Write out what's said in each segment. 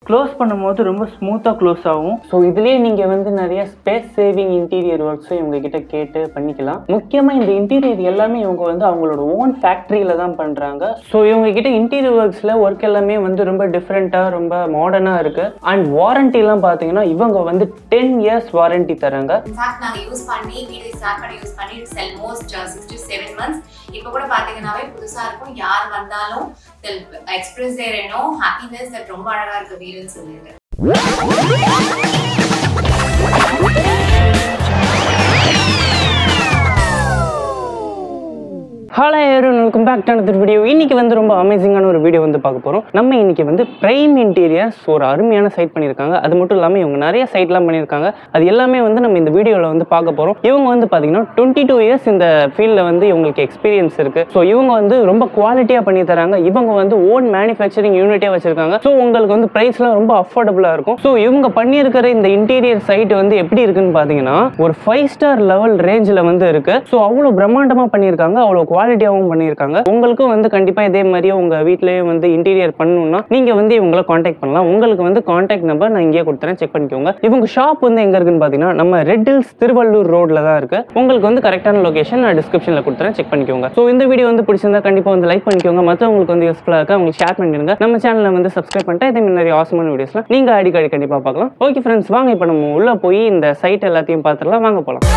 close பண்ணும்போது ரொம்ப ஸ்மூத்தாக க்ளோஸ் ஆகும் ஸோ இதுலேயே நீங்கள் வந்து நிறைய ஸ்பேஸ் சேவிங் இன்டீரியர் ஒர்க்ஸும் இவங்க கிட்ட கேட்டு பண்ணிக்கலாம் முக்கியமாக இந்த இன்டீரியர் எல்லாமே இவங்க வந்து அவங்களோட ஓன் ஃபேக்ட்ரியில் தான் பண்ணுறாங்க ஸோ இவங்க கிட்ட இன்டீரியர் ஒர்க்ஸில் ஒர்க் எல்லாமே வந்து ரொம்ப டிஃப்ரெண்ட்டாக ரொம்ப மாடர்னாக இருக்குது அண்ட் வாரண்டிலாம் பார்த்தீங்கன்னா இவங்க வந்து டென் இயர்ஸ் வாரண்டி தராங்க இன்ஃபேக்ட் நாங்க யூஸ் பண்ணி வீடு ஸ்டார்ட் பண்ணி யூஸ் பண்ணி it's almost six to seven months இப்போ கூட பாத்தீங்கன்னாவே புதுசா இருக்கும் யார் வந்தாலும் எக்ஸ்பிரஸ் தேர் என்னோ ஹாப்பினஸ் தட் ரொம்ப அழகா இருக்கு வீடுன்னு சொல்லிட்டு ஹலோ யாரும் welcome back to another video இன்னைக்கு வந்து ரொம்ப அமேசிங்கான ஒரு வீடியோ வந்து பார்க்க போகிறோம் நம்ம இன்னைக்கு வந்து பிரைம் இன்டீரியர்ஸ் ஒரு அருமையான சைட் பண்ணியிருக்காங்க அது மட்டும் இல்லாமல் இவங்க நிறைய சைட்லாம் பண்ணியிருக்காங்க அது எல்லாமே வந்து நம்ம இந்த வீடியோவில் வந்து பார்க்க போகிறோம் இவங்க வந்து பார்த்தீங்கன்னா டுவெண்ட்டி டூ இயர்ஸ் இந்த ஃபீல்டில் வந்து இவங்களுக்கு எக்ஸ்பீரியன்ஸ் இருக்குது ஸோ இவங்க வந்து ரொம்ப குவாலிட்டியாக பண்ணி தராங்க இவங்க வந்து ஓன் மேனுஃபேக்சரிங் யூனிட்டே வச்சிருக்காங்க ஸோ உங்களுக்கு வந்து ப்ரைஸ்லாம் ரொம்ப அஃபோர்டபுளாக இருக்கும் ஸோ இவங்க பண்ணியிருக்கிற இந்த இன்டீரியர் சைட் வந்து எப்படி இருக்குன்னு பார்த்தீங்கன்னா ஒரு ஃபைவ் ஸ்டார் லெவல் ரேஞ்சில் வந்து இருக்கு ஸோ அவ்வளோ பிரம்மாண்டமாக பண்ணியிருக்காங்க அவ்வளோ குவாலிட்டியாகவும் பண்ணியிருக்காங்க உங்களுக்கும் வந்து கண்டிப்பாக இதே மாதிரியே உங்கள் வீட்லேயே வந்து இன்டீரியர் பண்ணணும்னா நீங்கள் வந்து இவங்கள காண்டாக்ட் பண்ணலாம் உங்களுக்கு வந்து காண்டாக்ட் நம்பர் நான் இங்கேயே கொடுத்துறேன் செக் பண்ணிக்கோங்க இவங்க ஷாப் வந்து எங்கே இருக்குன்னு பார்த்தீங்கன்னா நம்ம ரெட் ஹில்ஸ் திருவள்ளூர் ரோட்டில் தான் இருக்கு உங்களுக்கு வந்து கரெக்டான லொகேஷன் நான் டிஸ்கிரிப்ஷனில் கொடுத்துறேன் செக் பண்ணிக்கோங்க ஸோ இந்த வீடியோ வந்து பிடிச்சிருந்தா கண்டிப்பாக வந்து லைக் பண்ணிக்கோங்க மற்றவங்களுக்கு வந்து யூஸ்ஃபுல்லாக இருக்கு அவங்களுக்கு ஷேர் பண்ணிடுங்க நம்ம சேனலில் வந்து சப்ஸ்கிரைப் பண்ணிட்டு இதே மாதிரி நிறைய ஆசமான வீடியோஸ்லாம் நீங்கள் அடிக்கடி கண்டிப்பாக பார்க்கலாம் ஓகே ஃப்ரெண்ட்ஸ் வாங்க இப்போ நம்ம உள்ளே போய் இந்த சைட் எல்லாத்தையும் பார்த்துடலாம் வாங்க போகலாம்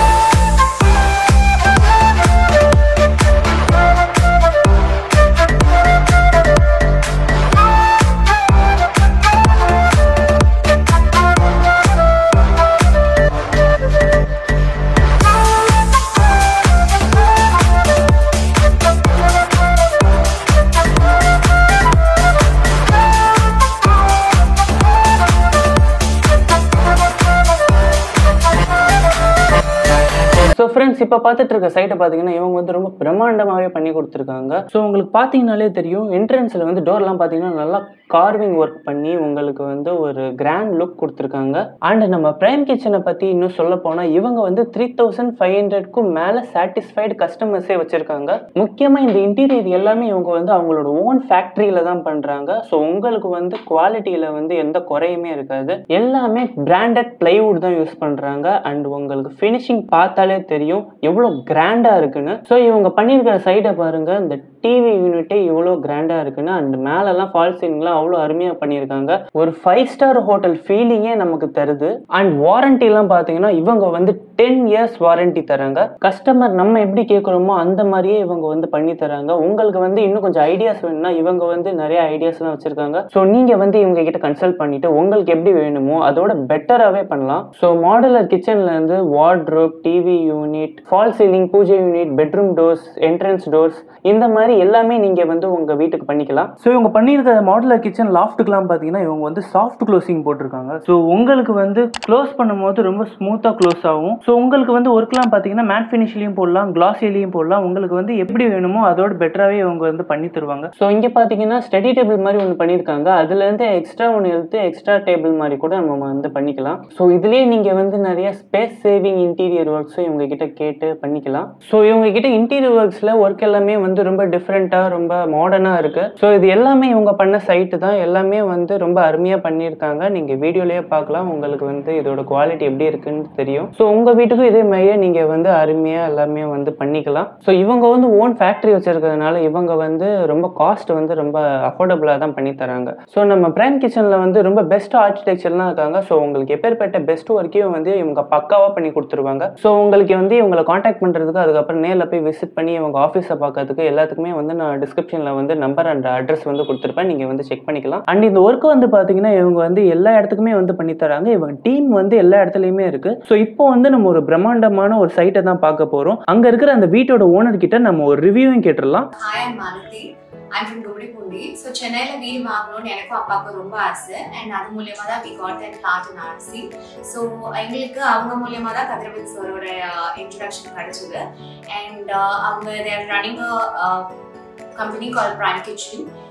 ஸோ ஃப்ரெண்ட்ஸ் இப்போ பார்த்துட்டு இருக்க சைட்டை பார்த்தீங்கன்னா இவங்க வந்து ரொம்ப பிரம்மாண்டமாகவே பண்ணி கொடுத்துருக்காங்க ஸோ உங்களுக்கு பார்த்தீங்கனாலே தெரியும் என்ட்ரன்ஸில் வந்து டோர்லாம் பார்த்தீங்கன்னா நல்லா கார்விங் ஒர்க் பண்ணி உங்களுக்கு வந்து ஒரு கிராண்ட் லுக் கொடுத்துருக்காங்க அண்ட் நம்ம பிரைம் கிச்சனை பற்றி இன்னும் சொல்ல போனால் இவங்க வந்து த்ரீ தௌசண்ட் ஃபைவ் ஹண்ட்ரட்க்கும் மேலே சாட்டிஸ்ஃபைடு கஸ்டமர்ஸே வச்சுருக்காங்க முக்கியமாக இந்த இன்டீரியர் எல்லாமே இவங்க வந்து அவங்களோட ஓன் ஃபேக்ட்ரியில் தான் பண்ணுறாங்க ஸோ உங்களுக்கு வந்து குவாலிட்டியில் வந்து எந்த குறையுமே இருக்காது எல்லாமே பிராண்டட் பிளைவுட் தான் யூஸ் பண்ணுறாங்க அண்ட் உங்களுக்கு ஃபினிஷிங் பார்த்தாலே தெரியும் எவ்வளோ கிராண்டாக இருக்குன்னு ஸோ இவங்க பண்ணியிருக்கிற சைடை பாருங்க இந்த டிவி யூனிட்டே இவ்வளோ கிராண்டாக இருக்குன்னு அண்ட் மேலெல்லாம் ஃபால் சீலிங்லாம் அவ்வளோ அருமையாக பண்ணியிருக்காங்க ஒரு ஃபைவ் ஸ்டார் ஹோட்டல் ஃபீலிங்கே நமக்கு தருது அண்ட் வாரண்டிலாம் பார்த்தீங்கன்னா இவங்க வந்து டென் இயர்ஸ் வாரண்டி தராங்க கஸ்டமர் நம்ம எப்படி கேட்குறோமோ அந்த மாதிரியே இவங்க வந்து பண்ணி தராங்க உங்களுக்கு வந்து இன்னும் கொஞ்சம் ஐடியாஸ் வேணும்னா இவங்க வந்து நிறைய ஐடியாஸ்லாம் வச்சிருக்காங்க ஸோ நீங்கள் வந்து இவங்க கிட்ட கன்சல்ட் பண்ணிட்டு உங்களுக்கு எப்படி வேணுமோ அதோட பெட்டராகவே பண்ணலாம் ஸோ மாடுலர் கிச்சன்ல இருந்து wardrobe TV unit false ceiling pooja unit bedroom doors entrance doors இந்த மாதிரி எல்லாமே நீங்கள் வந்து உங்கள் வீட்டுக்கு பண்ணிக்கலாம் ஸோ இவங்க பண்ணியிருக்க மாடுலர் கிச்சன் லாஃப்ட்டுக்கெலாம் பார்த்தீங்கன்னா இவங்க வந்து சாஃப்ட் க்ளோசிங் போட்டிருக்காங்க ஸோ உங்களுக்கு வந்து க்ளோஸ் பண்ணும்போது ரொம்ப ஸ்மூத்தாக க்ளோஸ் ஆகும் ஸோ உங்களுக்கு வந்து ஒர்க்லாம் பார்த்தீங்கன்னா மேட் ஃபினிஷ்லையும் போடலாம் கிளாஸிலையும் போடலாம் உங்களுக்கு வந்து எப்படி வேணுமோ அதோட பெட்டராகவே இவங்க வந்து பண்ணி தருவாங்க ஸோ இங்கே பார்த்தீங்கன்னா ஸ்டடி டேபிள் மாதிரி ஒன்று பண்ணியிருக்காங்க அதுலேருந்து எக்ஸ்ட்ரா ஒன்று எடுத்து எக்ஸ்ட்ரா டேபிள் மாதிரி கூட நம்ம வந்து பண்ணிக்கலாம் ஸோ இதுலேயே நீங்கள் வந்து நிறைய ஸ்பேஸ் சேவிங் இன்டீரியர் ஒர்க்ஸும் இவங்க கிட்ட கேட்டு பண்ணிக்கலாம் ஸோ இவங்க கிட்ட இன்டீரியர் ஒர்க்ஸில் ஒர்க் எல்லாமே வந்து ரொம்ப டிஃப்ரெண்ட்டாக ரொம்ப மாடர்னாக இருக்குது ஸோ இது எல்லாமே இவங்க பண்ண சைட்டு தான் எல்லாமே வந்து ரொம்ப அருமையாக பண்ணியிருக்காங்க நீங்கள் வீடியோலேயே பார்க்கலாம் உங்களுக்கு வந்து இதோட குவாலிட்டி எப்படி இருக்குன்னு தெரியும் ஸோ உங்கள் வீட்டுக்கும் இதே மாதிரியே நீங்கள் வந்து அருமையாக எல்லாமே வந்து பண்ணிக்கலாம் ஸோ இவங்க வந்து ஓன் ஃபேக்ட்ரி வச்சிருக்கிறதுனால இவங்க வந்து ரொம்ப காஸ்ட் வந்து ரொம்ப அஃபோர்டபுளாக தான் பண்ணி தராங்க ஸோ நம்ம பிரைம் கிச்சனில் வந்து ரொம்ப பெஸ்ட் ஆர்கிடெக்சர்லாம் இருக்காங்க ஸோ உங்களுக்கு எப்பேற்பட்ட பெஸ்ட் ஒர்க்கையும் வந்து இவங்க பக்காவாக பண்ணி கொடுத்துருவாங்க ஸோ உங்களுக்கு வந்து இவங்களை காண்டாக்ட் பண்ணுறதுக்கு அதுக்கப்புறம் நேரில் போய் விசிட் பண்ணி இவங்க ஆஃபீஸை பார்க்கறதுக்கு எல்லாத்துக்குமே வந்து நான் டிஸ்கிரிப்ஷனில் வந்து நம்பர் அண்ட் அட்ரஸ் வந்து கொடுத்துருப்பேன் நீங்கள் வந்து செக் பண்ணிக்கலாம் அண்ட் இந்த ஒர்க் வந்து பார்த்தீங்கன்னா இவங்க வந்து எல்லா இடத்துக்குமே வந்து பண்ணி தராங்க இவங்க டீம் வந்து எல்லா இடத்துலையுமே இருக்கு ஸோ இப்போ வந்து நம்ம ஒரு பிரம்மாண்டமான ஒரு சைட்டை தான் பார்க்க போகிறோம் அங்கே இருக்கிற அந்த வீட்டோட ஓனர் கிட்ட நம்ம ஒரு ரிவ்யூவும் கேட்டுடலாம் hi I'm Malathi I'm from Dumidipoondi so சென்னையில் வீடு வாங்கணும்னு எனக்கும் அப்பாவுக்கும் ரொம்ப ஆசை அண்ட் அது மூலியமாக தான் we got that flat in RC so எங்களுக்கு அவங்க மூலியமாக தான் கதிரவன் சாரோட இன்ட்ரடக்ஷன் கிடைச்சது அண்ட் அவங்க their running company call Prime Kitchen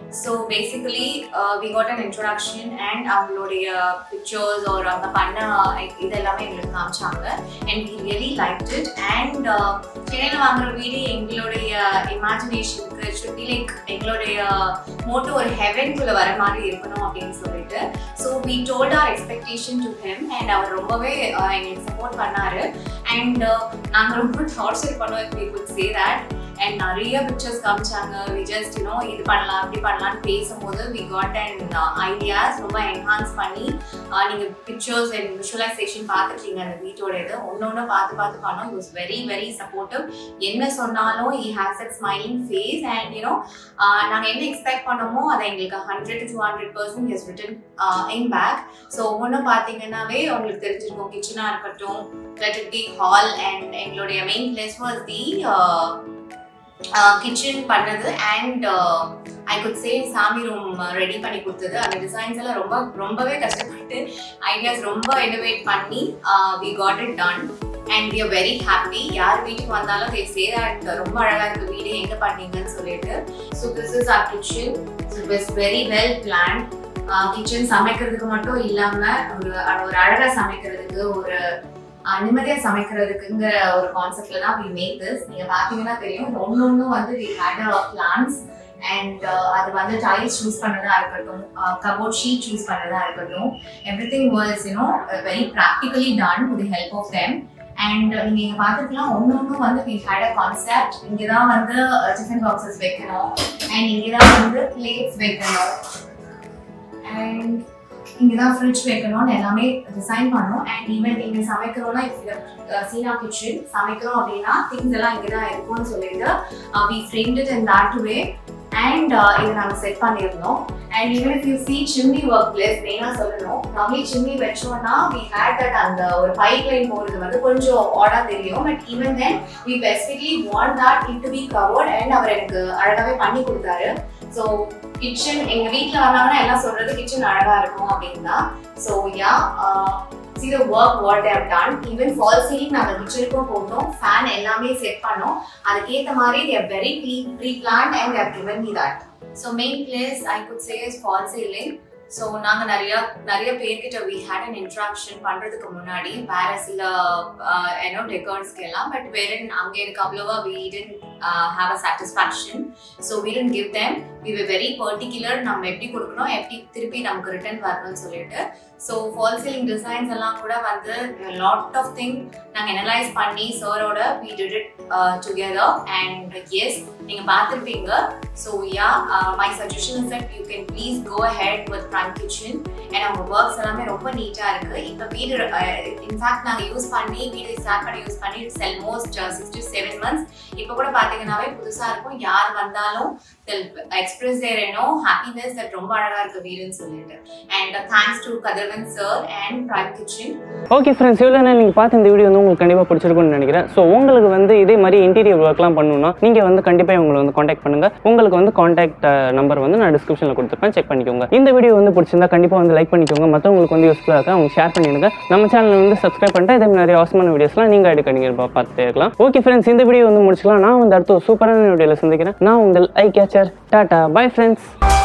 so basically we got an introduction and அவங்களுடைய பிக்சர்ஸ் ஒரு அவங்க பண்ண இது எல்லாமே எங்களுக்கு காமிச்சாங்க and we really like it and சென்னையில் வாங்குற வீடு எங்களுடைய இமேஜினேஷனுக்கு ஷுட் பி லைக் எங்களுடைய மோட்டோ ஒரு ஹெவன்குள்ளே வர மாதிரி இருக்கணும் அப்படின்னு சொல்லிட்டு so we told our expectation to them and அவர் ரொம்பவே uh, எங்களுக்கு சப்போர்ட் பண்ணாரு அண்ட் நாங்கள் ரொம்ப டார்ச்சர் பண்ணோம் if we could say that and நிறைய பிக்சர்ஸ் காமிச்சாங்க வி ஜஸ்ட் யூனோ இது பண்ணலாம் அப்படி பண்ணலாம்னு பேசும்போது வி காட் அண்ட் ஐடியாஸ் ரொம்ப என்ஹான்ஸ் பண்ணி uh, நீங்க பிக்சர்ஸ் அண்ட் விஷுவலைசேஷன் பார்த்துட்டீங்க அந்த வீட்டோட இது ஒன்று ஒன்று பார்த்து பார்த்து பண்ணோம் it was very very supportive என்ன சொன்னாலும் he has at smiling face and you know நாங்கள் என்ன எக்ஸ்பெக்ட் பண்ணோமோ அதை எங்களுக்கு hundred to two hundred percent has written in back so ஒவ்வொன்றும் பார்த்தீங்கன்னாவே உங்களுக்கு தெரிஞ்சிருக்கும் கிச்சனாக இருக்கட்டும் let it be hall and எங்களுடைய main place was the kitchen பண்ணது and I could say saami room ready பண்ணி கொடுத்தது அந்த டிசைன்ஸ் எல்லாம் ரொம்ப ரொம்பவே கஷ்டப்பட்டு ஐடியாஸ் ரொம்ப இனோவேட் பண்ணி we got it done and we are very happy யார் வீட்டுக்கு வந்தாலும் தே சே தட் ரொம்ப அழகா இருக்கு வீடு எங்க பண்ணீங்கன்னு சொல்லிட்டு so this is our kitchen it was very well plan kitchen சமைக்கிறதுக்கு மட்டும் இல்லாம ஒரு ஒரு அழகா சமைக்கிறதுக்கு ஒரு ஆஹ் நிம்மதியா சமைக்கிறதுக்குங்கிற ஒரு கான்செப்ட்ல தான் வி மேக் திஸ் நீங்க பாத்தீங்கன்னா தெரியும் ஒன்னு ஒன்னும் வந்து வி ஹேட் பிளான்ஸ் அண்ட் அது வந்து டைல்ஸ் சூஸ் பண்ணதா இருக்கட்டும் கபோர்ட் ஷீட் சூஸ் பண்ணதா இருக்கட்டும் everything was you know very practically done with help of them and நீங்க இங்க பாத்துக்கலாம் ஒன்னு ஒன்னும் வந்து வி ஹேட் அ கான்செப்ட் இங்கதான் வந்து டிஃபன் பாக்ஸஸ் வைக்கணும் அண்ட் இங்கதான் வந்து பிளேட்ஸ் வைக்கணும் அண்ட் இங்கதான் ஃப்ரிட்ஜ் வைக்கணும்னு எல்லாமே டிசைன் பண்ணோம் அண்ட் ஈவன் இங்க சமைக்கிறோம்னா சீனா கிச்சன் சமைக்கிறோம் அப்படின்னா திங்ஸ் எல்லாம் இங்கதான் இருக்கும்னு சொல்லிட்டு we framed it in that way and இதை நாங்கள் செட் பண்ணியிருந்தோம் and even if you see chimney work place மெயினாக சொல்லணும் நார்மலி சிம்னி வச்சோம்னா வி ஹேட் தட் அந்த ஒரு பைப் லைன் போகிறது வந்து கொஞ்சம் ஆடா தெரியும் but even then we specifically want that it to be covered and அவர் எனக்கு அழகாவே பண்ணி கொடுத்தாரு ஸோ கிச்சன் எங்க வீட்டில் வந்தாங்கன்னா எல்லாம் சொல்றது கிச்சன் அழகா இருக்கும் அப்படின்னு தான் so yeah see the work what they have done even fall ceiling நாங்க கிச்சனுக்கும் போட்டோம் ஃபேன் எல்லாமே செட் பண்ணோம் அதுக்கேற்ற மாதிரி they are very pre pre planned and they have given me that so main place I could say is fall ceiling so நாங்கள் நிறைய நிறைய பேர்கிட்ட வி ஹேட் அன் இன்ட்ராக்ஷன் பண்ணுறதுக்கு முன்னாடி வேற சில ஏன்னோ டெக்கர்ஸ்க்கு எல்லாம் பட் வேற அங்கே எனக்கு அவ்வளோவா we tend have a satisfaction so we tend give them we way very particular நம்ம எப்படி கொடுக்கணும் எப்படி திருப்பி நமக்கு ரிட்டர்ன் வரணும்னு சொல்லிட்டு ஸோ ஃபால் சீலிங் டிசைன்ஸ் எல்லாம் கூட வந்து லாட் ஆஃப் திங் நாங்கள் அனலைஸ் பண்ணி சரோட we did it together and as நீங்கள் பார்த்துருப்பீங்க so yeah my suggestion is that you can please go ahead with Prime kitchen and அவங்க ஒர்க்ஸ் எல்லாமே ரொம்ப நீட்டாக இருக்குது இப்போ வீடு இன்ஃபேக்ட் நாங்கள் யூஸ் பண்ணி வீடு ஸ்டார்ட் பண்ணி யூஸ் பண்ணி it's almost six to seven months இப்போ கூட பார்த்தீங்கன்னாவே புதுசாக இருக்கும் யார் வந்தாலும் எக்ஸ்பிரஸ் தேர் என்னோ ஹாப்பினஸ் தட் ரொம்ப அழகாக இருக்கு வீடுன்னு சொல்லிட்டு and thanks to Kathiravan sir and Prime kitchen okay friends இவ்வளோ நேரம் நீங்கள் பார்த்த இந்த வீடியோ வந்து உங்களுக்கு கண்டிப்பாக பிடிச்சிருக்கும்னு நினைக்கிறேன் ஸோ உங்களுக்கு வந்து இதே மாதிரி இன்டீரியர் ஒர்க்லாம் பண்ணணும்னா நீங்கள் வந்து கண்டிப்பாக உங்களை வந்து காண்டாக்ட் பண்ணுங்கள் உங்களுக்கு வந்து காண்டாக்ட் நம்பர் வந்து நான் டிஸ்கிரிப்ஷனில் கொடுத்துருப்பேன் செக் பண்ணிக்கோங்க இந்த வீடியோ வந்து பிடிச்சிருந்தா கண்டிப்பாக வந்து லைக் பண்ணிக்கோங்க மற்றவங்களுக்கு வந்து யூஸ்ஃபுல்லாக இருக்கா அவங்க ஷேர் பண்ணிடுங்க நம்ம சேனல் வந்து சப்ஸ்கிரைப் பண்ணிட்டு இதே மாதிரி நிறைய அவசரமான வீடியோஸ்லாம் நீங்கள் எடுக்க நீங்கள் பார்த்துட்டே இருக்கலாம் ஓகே ஃப்ரெண்ட்ஸ் இந்த வீடியோ வந்து முடிச்சுக்கலாம் நான் வந்து அடுத்த ஒரு சூப்பரான வீடியோவில் சந்திக்கிறேன் நான் உங்கள் eye catcher tata bye friends